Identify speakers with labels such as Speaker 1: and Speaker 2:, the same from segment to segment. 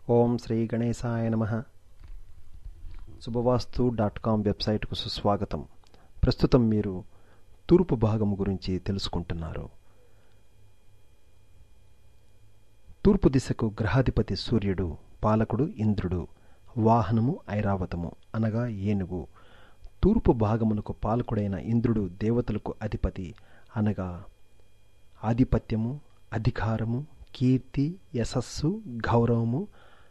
Speaker 1: ఓం శ్రీ గణేశాయ నమ శుభవాస్తు dot com వెబ్సైట్కు సుస్వాగతం ప్రస్తుతం మీరు తూర్పు భాగం గురించి తెలుసుకుంటున్నారు తూర్పు దిశకు గ్రహాధిపతి సూర్యుడు పాలకుడు ఇంద్రుడు వాహనము ఐరావతము అనగా ఏనుగు తూర్పు భాగమునకు పాలకుడైన ఇంద్రుడు దేవతలకు అధిపతి అనగా ఆధిపత్యము అధికారము కీర్తి యశస్సు గౌరవము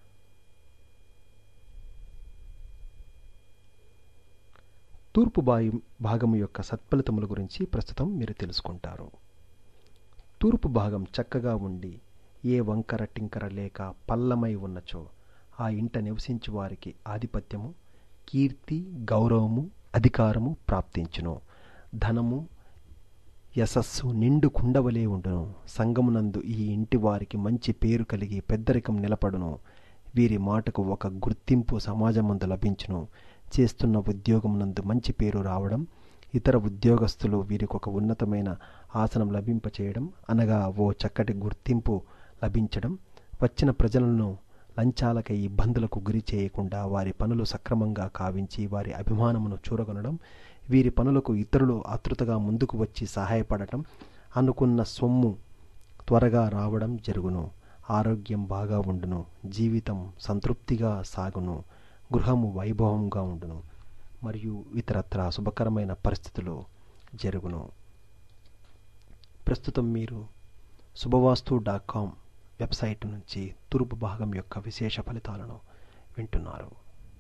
Speaker 1: తూర్పు బాయి భాగము యొక్క సత్ఫలితముల గురించి ప్రస్తుతం మీరు తెలుసుకుంటారు తూర్పు భాగం చక్కగా ఉండి ఏ వంకర టింకర లేక పల్లమై ఉన్నచో ఆ ఇంట నివసించు వారికి ఆధిపత్యము కీర్తి గౌరవము అధికారము ప్రాప్తించును ధనము యశస్సు నిండు కుండవలే ఉండును సంగమునందు ఈ ఇంటి వారికి మంచి పేరు కలిగి పెద్దరికం నిలబడును వీరి మాటకు ఒక గుర్తింపు సమాజమందు లభించును చేస్తున్న ఉద్యోగమునందు మంచి పేరు రావడం ఇతర ఉద్యోగస్తులు వీరికి ఒక ఉన్నతమైన ఆసనం లభింపచేయడం అనగా ఓ చక్కటి గుర్తింపు లభించడం వచ్చిన ప్రజలను లంచాలకై ఇబ్బందులకు గురి చేయకుండా వారి పనులు సక్రమంగా కావించి వారి అభిమానమును చూరగొనడం వీరి పనులకు ఇతరులు ఆతృతగా ముందుకు వచ్చి సహాయపడటం అనుకున్న సొమ్ము త్వరగా రావడం జరుగును ఆరోగ్యం బాగా ఉండును జీవితం సంతృప్తిగా సాగును గృహము వైభవంగా ఉండును మరియు ఇతరత్ర శుభకరమైన పరిస్థితులు జరుగును ప్రస్తుతం మీరు శుభవాస్తు డాట్ కామ్ వెబ్సైట్ నుంచి తూర్పు భాగం యొక్క విశేష ఫలితాలను వింటున్నారు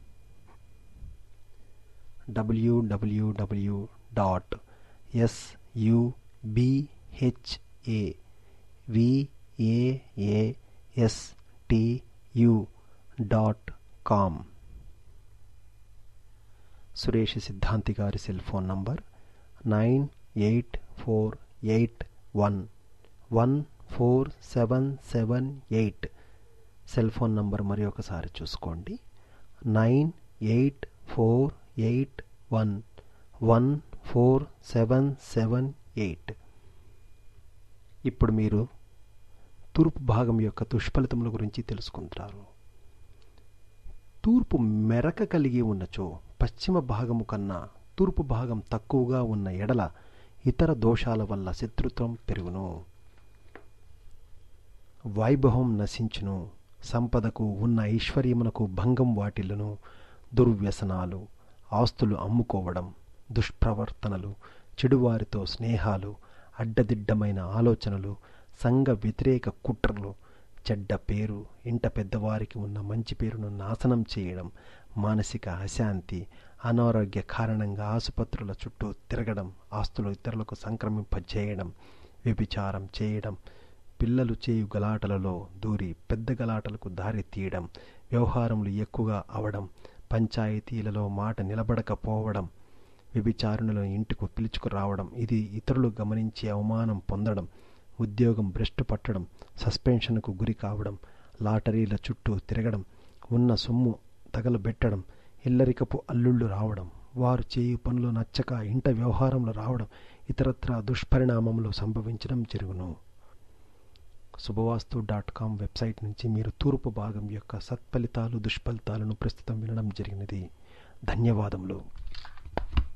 Speaker 1: W W W dot S U B H A V A A S T U dot com Suresh Siddhanti గారి cell phone number nine eight four eight one one four seven seven eight cell phone number మరి ఒకసారి చూసుకోండి nine eight four eight one one four seven seven eight ఇప్పుడు మీరు తూర్పు భాగం యొక్క దుష్ఫలితముల గురించి తెలుసుకుంటారు తూర్పు మెరక కలిగి ఉన్నచో పశ్చిమ భాగము కన్నా తూర్పు భాగం తక్కువగా ఉన్న ఎడల ఇతర దోషాల వల్ల శత్రుత్వం పెరుగును వైభవం నశించును సంపదకు ఉన్న ఐశ్వర్యమునకు భంగం వాటిల్లును దుర్వ్యసనాలు ఆస్తులు అమ్ముకోవడం దుష్ప్రవర్తనలు చెడువారితో స్నేహాలు అడ్డదిడ్డమైన ఆలోచనలు సంఘ వ్యతిరేక కుట్రలు చెడ్డ పేరు ఇంట పెద్దవారికి ఉన్న మంచి పేరును నాశనం చేయడం మానసిక అశాంతి అనారోగ్య కారణంగా ఆసుపత్రుల చుట్టూ తిరగడం ఆస్తులు ఇతరులకు సంక్రమింపజేయడం వ్యభిచారం చేయడం పిల్లలు చేయు గలాటలలో దూరి పెద్ద గలాటలకు దారి తీయడం వ్యవహారములు ఎక్కువగా అవడం పంచాయతీలలో మాట నిలబడకపోవడం వ్యభిచారుణులను ఇంటికి పిలుచుకురావడం ఇది ఇతరులు గమనించి అవమానం పొందడం ఉద్యోగం భ్రష్టు పట్టడం సస్పెన్షన్కు గురి కావడం లాటరీల చుట్టూ తిరగడం ఉన్న సొమ్ము తగలబెట్టడం ఇల్లరికపు అల్లుళ్ళు రావడం వారు చేయు పనులు నచ్చక ఇంట వ్యవహారంలో రావడం ఇతరత్ర దుష్పరిణామములు సంభవించడం జరుగును శుభవాస్తు డాట్ కామ్ వెబ్సైట్ నుంచి మీరు తూర్పు భాగం యొక్క సత్ఫలితాలు దుష్ఫలితాలను ప్రస్తుతం వినడం జరిగినది ధన్యవాదములు